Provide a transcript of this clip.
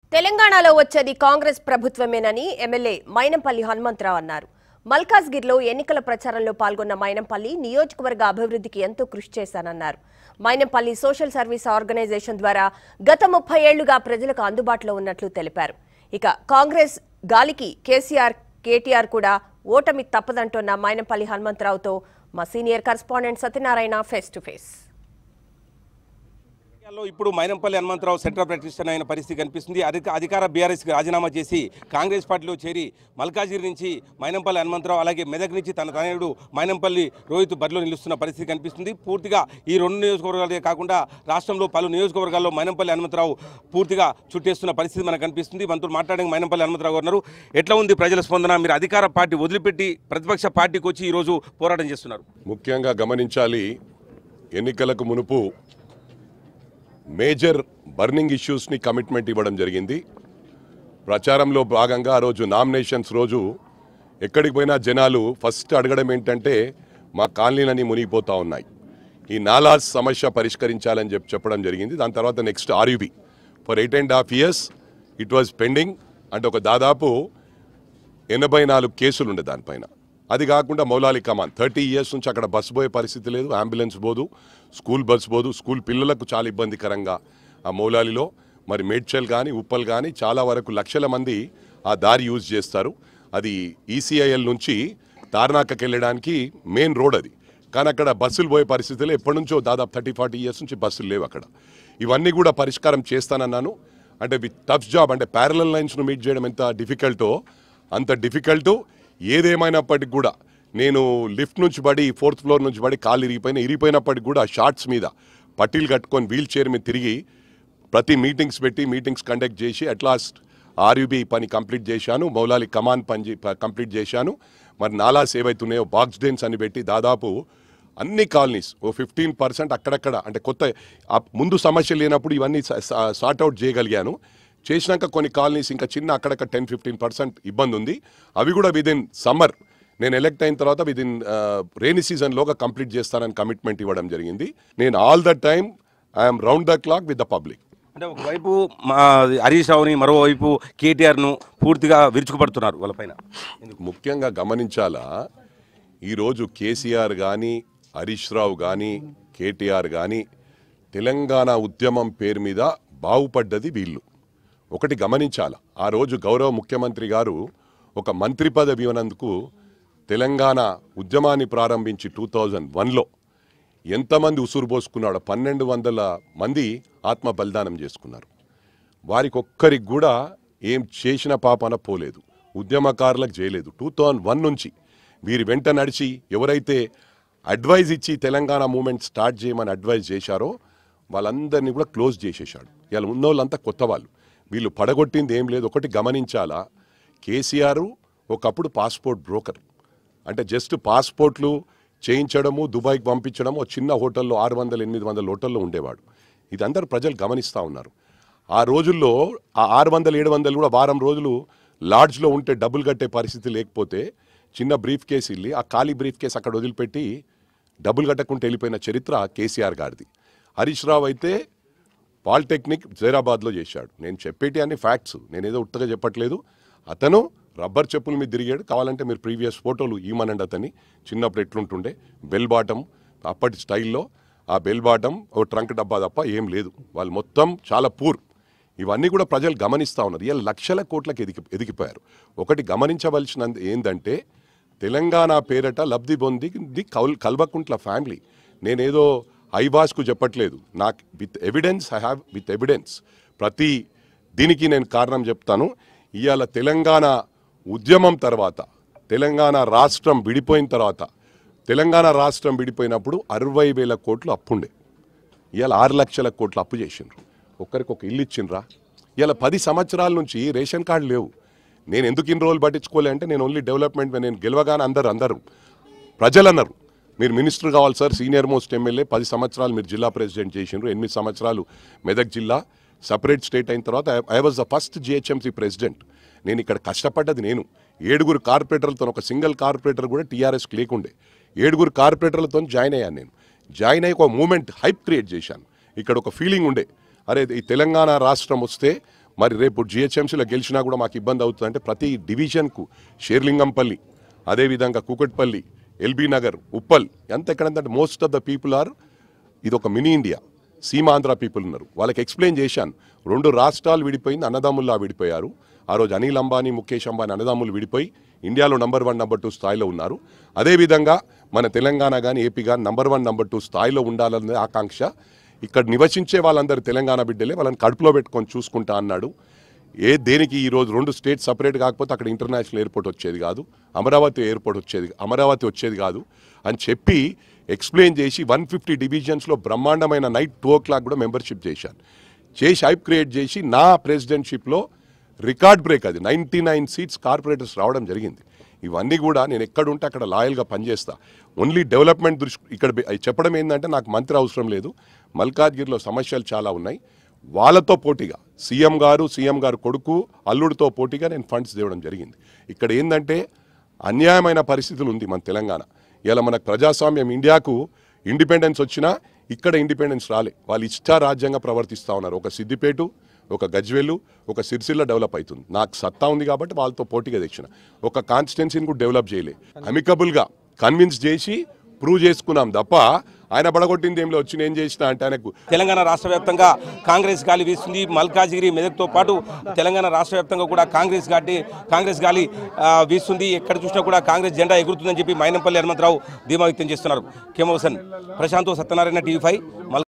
తెలంగాణలో వచ్చేది కాంగ్రెస్ ప్రభుత్వమేనని ఎమ్మెల్యే మైనంపల్లి హనుమంతరావు అన్నారు మల్కాజ్గిర్లో ఎన్నికల ప్రచారంలో పాల్గొన్న మైనంపల్లి నియోజకవర్గ అభివృద్ధికి ఎంతో కృషి చేశానన్నారు మైనంపల్లి సోషల్ సర్వీస్ ఆర్గనైజేషన్ ద్వారా గత ముప్పై ఏళ్లుగా ప్రజలకు అందుబాటులో ఉన్నట్లు తెలిపారు ఇక కాంగ్రెస్ గాలికి కేసీఆర్ కేటీఆర్ కూడా ఓటమి తప్పదంటోన్న మైనంపల్లి హనుమంతరావుతో మా senior correspondent Satyanarayana face to face రాజకీయాల్లో ఇప్పుడు మైనంపల్లి హనుమంతరావు సెంట్రల్ ప్రతిష్టన అయిన పరిస్థితి కనిపిస్తుంది అధిక అధికార బీఆర్ఎస్కి రాజీనామా చేసి కాంగ్రెస్ పార్టీలో చేరి మల్కాజిరి నుంచి మైనంపల్లి హనుమంతరావు అలాగే మెదక్ నుంచి తన తనయుడు మైనంపల్లి రోహిత్ బరిలో నిలుస్తున్న పరిస్థితి కనిపిస్తుంది పూర్తిగా ఈ రెండు నియోజకవర్గాలే కాకుండా రాష్ట్రంలో పలు నియోజకవర్గాల్లో మైనంపల్లి హనుమంతరావు పూర్తిగా చుట్టేస్తున్న పరిస్థితి మనకు కనిపిస్తుంది మనతో మాట్లాడే మైనంపల్లి హనుమంతరావు గారు ఉన్నారు ఎట్లా ఉంది ప్రజల స్పందన మీరు అధికార పార్టీ వదిలిపెట్టి ప్రతిపక్ష పార్టీకి వచ్చి ఈరోజు పోరాటం చేస్తున్నారు ముఖ్యంగా గమనించాలి ఎన్నికలకు మునుపు మేజర్ బర్నింగ్ ఇష్యూస్ని కమిట్మెంట్ ఇవ్వడం జరిగింది ప్రచారంలో భాగంగా ఆ రోజు నామినేషన్స్ రోజు ఎక్కడికి పోయినా జనాలు ఫస్ట్ అడగడం ఏంటంటే మా కాలనీలన్నీ మునిగిపోతా ఉన్నాయి ఈ నాలాస్ సమస్య పరిష్కరించాలని చెప్పి చెప్పడం జరిగింది దాని తర్వాత next RUB for eight and half years it was pending అంటే ఒక దాదాపు ఎనభై నాలుగు కేసులు ఉండే దానిపైన అది కాకుండా మౌలాలి కమాన్ థర్టీ ఇయర్స్ నుంచి అక్కడ బస్సు పోయే పరిస్థితి లేదు అంబులెన్స్ పోదు స్కూల్ బస్ పోదు స్కూల్ పిల్లలకు చాలా ఇబ్బందికరంగా ఆ మౌలాలిలో మరి మేడ్చల్ కానీ ఉప్పల్ కానీ చాలా వరకు లక్షల మంది ఆ దారి యూజ్ చేస్తారు అది ఈసీఐఎల్ నుంచి తార్నాకకి వెళ్ళడానికి మెయిన్ రోడ్ అది కానీ అక్కడ బస్సులు పోయే పరిస్థితులు ఎప్పటి నుంచో దాదాపు థర్టీ ఫార్టీ ఇయర్స్ నుంచి బస్సులు లేవు అక్కడ ఇవన్నీ కూడా పరిష్కారం చేస్తానన్నాను అంటే విత్ టఫ్ జాబ్ అంటే ప్యారలల్ లైన్స్ను మీట్ చేయడం ఎంత డిఫికల్టో అంత డిఫికల్ట్ ఏదేమైనప్పటికి కూడా నేను లిఫ్ట్ నుంచి పడి ఫోర్త్ ఫ్లోర్ నుంచి పడి కాళ్ళు ఇరిగిపోయిన ఇరిగిపోయినప్పటికి కూడా షార్ట్స్ మీద పట్టీలు కట్టుకొని వీల్ చైర్ మీద తిరిగి ప్రతి మీటింగ్స్ పెట్టి మీటింగ్స్ కండక్ట్ చేసి అట్ లాస్ట్ ఆర్యుబి పని కంప్లీట్ చేశాను మౌలాలి కమాన్ పని చే- ప- కంప్లీట్ చేశాను మరి నాలాస్ ఏవైతున్నాయో బాక్స్ డెన్స్ అని పెట్టి దాదాపు అన్ని కాలనీస్ ఓ ఫిఫ్టీన్ పర్సెంట్ అక్కడక్కడ అంటే కొత్త ఆ ముందు సమస్య లేనప్పుడు ఇవన్నీ సార్ట్అవుట్ చేయగలిగాను చేసినాక కొన్ని కాలనీస్ ఇంకా చిన్న అక్కడక్కడ టెన్ ఫిఫ్టీన్ పర్సెంట్ ఇబ్బంది ఉంది అవి కూడా విదిన్ సమ్మర్ నేను ఎలక్ట్ అయిన తర్వాత విదిన్ రైనీ సీజన్లోగా కంప్లీట్ చేస్తానని కమిట్మెంట్ ఇవ్వడం జరిగింది నేను all the time I'm round the clock with the public అంటే ఒకవైపు మా హరీష్ రావుని మరోవైపు కేటీఆర్ను పూర్తిగా విరుచుకుపడుతున్నారు వాళ్ళపైన ముఖ్యంగా గమనించాలా ఈరోజు కేసీఆర్ కానీ హరీష్ రావు కానీ కేటీఆర్ కానీ తెలంగాణ ఉద్యమం పేరు మీద బాగుపడ్డది వీళ్ళు ఒకటి గమనించాల ఆ రోజు గౌరవ ముఖ్యమంత్రి గారు ఒక మంత్రి పదవి ఇవ్వనందుకు తెలంగాణ ఉద్యమాన్ని ప్రారంభించి టూ థౌజండ్ వన్లో ఎంతమంది ఉసురు పోసుకున్నాడో పన్నెండు వందల మంది ఆత్మ బలిదానం చేసుకున్నారు వారికి ఒక్కరికి కూడా ఏం చేసిన పాపన పోలేదు ఉద్యమకారులకు చేయలేదు టూ థౌజండ్ వన్ నుంచి వీరి వెంట నడిచి ఎవరైతే అడ్వైజ్ ఇచ్చి తెలంగాణ మూమెంట్ స్టార్ట్ చేయమని అడ్వైజ్ చేశారో వాళ్ళందరినీ కూడా క్లోజ్ చేసేశాడు ఇలా ఉన్న వాళ్ళంతా కొత్త వాళ్ళు వీళ్ళు పడగొట్టింది ఏం లేదు ఒకటి గమనించాలా కేసీఆర్ ఒకప్పుడు పాస్పోర్ట్ బ్రోకర్ అంటే జస్ట్ పాస్పోర్ట్లు చేయించడము దుబాయ్కి పంపించడము ఒక చిన్న హోటల్లో ఆరు వందల ఎనిమిది వందల హోటల్లో ఉండేవాడు ఇది అందరు ప్రజలు గమనిస్తూ ఉన్నారు ఆ రోజుల్లో ఆ ఆరు వందలు ఏడు వందలు కూడా వారం రోజులు లాడ్జ్లో ఉంటే డబ్బులు కట్టే పరిస్థితి లేకపోతే చిన్న బ్రీఫ్ కేసు వెళ్ళి ఆ ఖాళీ బ్రీఫ్ కేసు అక్కడ వదిలిపెట్టి డబ్బులు కట్టకుండా వెళ్ళిపోయిన చరిత్ర కేసీఆర్ గారిది హరీష్ రావు అయితే పాలిటెక్నిక్ జైరాబాద్లో చేశాడు నేను చెప్పేటి అన్ని ఫ్యాక్ట్స్ నేనేదో ఉత్తగా చెప్పట్లేదు అతను రబ్బర్ చెప్పుల మీద తిరిగాడు కావాలంటే మీరు ప్రీవియస్ ఫోటోలు ఇవ్వమనండి అతన్ని చిన్నప్పుడు ఎట్లుంటుండే బెల్ బాటం అప్పటి స్టైల్లో ఆ బెల్ బాటం ఓ ట్రంక్ డబ్బా తప్ప ఏం లేదు వాళ్ళు మొత్తం చాలా పూర్ ఇవన్నీ కూడా ప్రజలు గమనిస్తూ ఉన్నారు ఇలా లక్షల కోట్లకు ఎదిగి ఎదిగిపోయారు ఒకటి గమనించవలసిన ఏంటంటే తెలంగాణ పేరట లబ్ధి పొందింది కౌల్ కల్వకుంట్ల ఫ్యామిలీ నేనేదో ఐవాస్కు చెప్పట్లేదు నాకు with evidence I have with evidence ప్రతి దీనికి నేను కారణం చెప్తాను ఇవాళ తెలంగాణ ఉద్యమం తర్వాత తెలంగాణ రాష్ట్రం విడిపోయిన తర్వాత తెలంగాణ రాష్ట్రం విడిపోయినప్పుడు అరవై వేల కోట్లు అప్పుండే ఇవాళ ఆరు లక్షల కోట్లు అప్పు చేసిండ్రు ఒక్కరికి ఒక ఇల్లు ఇచ్చిండ్రా ఇవాళ పది సంవత్సరాల నుంచి రేషన్ కార్డు లేవు నేను ఎందుకు ఇన్ని రోజులు పట్టించుకోలే అంటే నేను ఓన్లీ డెవలప్మెంట్ నేను గెలవగానే అందరు అందరు ప్రజలు అన్నారు మీరు మినిస్టర్ కావాలి సార్ సీనియర్ మోస్ట్ ఎమ్మెల్యే పది సంవత్సరాలు మీరు జిల్లా ప్రెసిడెంట్ చేసిండ్రు ఎనిమిది సంవత్సరాలు మెదక్ జిల్లా సపరేట్ స్టేట్ అయిన తర్వాత I was the first GHMC president నేను ఇక్కడ కష్టపడ్డది నేను ఏడుగురు కార్పొరేటర్లతో ఒక సింగిల్ కార్పొరేటర్ కూడా టీఆర్ఎస్కి లేకుండే ఏడుగురు కార్పొరేటర్లతో జాయిన్ అయ్యాను నేను జాయిన్ అయ్యి ఒక మూమెంట్ హైప్ క్రియేట్ చేశాను ఇక్కడ ఒక ఫీలింగ్ ఉండే అరే ఈ తెలంగాణ రాష్ట్రం వస్తే మరి రేపు జిహెచ్ఎంసీలో గెలిచినా కూడా మాకు ఇబ్బంది అవుతుంది అంటే ప్రతి డివిజన్కు షేర్లింగంపల్లి అదేవిధంగా కూకట్పల్లి ఎల్బీ నగర్ ఉప్పల్ ఎంత ఎక్కడంటే most of the people are ఇది ఒక మినీ ఇండియా సీమాంధ్ర పీపుల్ ఉన్నారు వాళ్ళకి ఎక్స్ప్లెయిన్ చేశాను రెండు రాష్ట్రాలు విడిపోయింది అన్నదమ్ముల్లా విడిపోయారు ఆ రోజు అనిల్ అంబానీ ముఖేష్ అంబానీ అన్నదమ్ములు విడిపోయి ఇండియాలో నంబర్ వన్ నంబర్ టూ స్థాయిలో ఉన్నారు అదేవిధంగా మన తెలంగాణ కానీ ఏపీ కానీ నంబర్ వన్ నంబర్ టూ స్థాయిలో ఉండాలనే ఆకాంక్ష ఇక్కడ నివసించే వాళ్ళందరూ తెలంగాణ బిడ్డలే వాళ్ళని కడుపులో పెట్టుకొని చూసుకుంటా అన్నాడు ఏ దేనికి ఈ రోజు రెండు స్టేట్ సపరేట్ కాకపోతే అక్కడ ఇంటర్నేషనల్ ఎయిర్పోర్ట్ వచ్చేది కాదు అమరావతి ఎయిర్పోర్ట్ వచ్చేది అమరావతి వచ్చేది కాదు అని చెప్పి ఎక్స్ప్లెయిన్ చేసి వన్ ఫిఫ్టీ డివిజన్స్లో బ్రహ్మాండమైన నైట్ టూ ఓ క్లాక్ కూడా మెంబర్షిప్ చేశాను చేసి హైప్ క్రియేట్ చేసి నా ప్రెసిడెంట్షిప్లో రికార్డ్ బ్రేక్ అది నైంటీ నైన్ సీట్స్ కార్పొరేటర్స్ రావడం జరిగింది ఇవన్నీ కూడా నేను ఎక్కడుంటే అక్కడ లాయల్గా పనిచేస్తా ఓన్లీ డెవలప్మెంట్ దృష్టి ఇక్కడ బె- అవి చెప్పడం ఏంటంటే నాకు మంత్రి అవసరం లేదు మల్కాజ్గిరిలో సమస్యలు చాలా ఉన్నాయి వాళ్ళతో పోటీగా సీఎం గారు సీఎం గారు కొడుకు అల్లుడితో పోటీగా నేను ఫండ్స్ తేవడం జరిగింది ఇక్కడ ఏంటంటే అన్యాయమైన పరిస్థితులు ఉంది మన తెలంగాణ ఇలా మనకు ప్రజాస్వామ్యం ఇండియాకు ఇండిపెండెన్స్ వచ్చినా ఇక్కడ ఇండిపెండెన్స్ రాలే వాళ్ళు ఇష్టా రాజ్యంగా ప్రవర్తిస్తూ ఉన్నారు ఒక సిద్దిపేట ఒక గజ్వేలు ఒక సిరిసిల్ల డెవలప్ అవుతుంది నాకు సత్తా ఉంది కాబట్టి వాళ్ళతో పోటీగా తెచ్చిన ఒక కాన్స్టిట్యున్సీని కూడా డెవలప్ చేయలే అమికబుల్గా కన్విన్స్ చేసి ప్రూవ్ చేసుకున్నాం తప్ప ఆయన పడగొట్టింది ఏంలో వచ్చి నేను చేసిన అంటే ఆయనకు తెలంగాణ రాష్ట్ర వ్యాప్తంగా కాంగ్రెస్ గాలి వీస్తుంది మల్కాజిగిరి మెదక్తో పాటు తెలంగాణ రాష్ట్ర వ్యాప్తంగా కూడా కాంగ్రెస్ గాటి కాంగ్రెస్ గాలి ఆ, వీస్తుంది ఎక్కడ చూసినా కూడా కాంగ్రెస్ జెండా ఎగురుతుందని చెప్పి మైనంపల్లి హనుమంతరావు ధీమా వ్యక్తం చేస్తున్నారు కెమోసన్ ప్రశాంత్ సత్యనారాయణ టీవీ ఫైవ్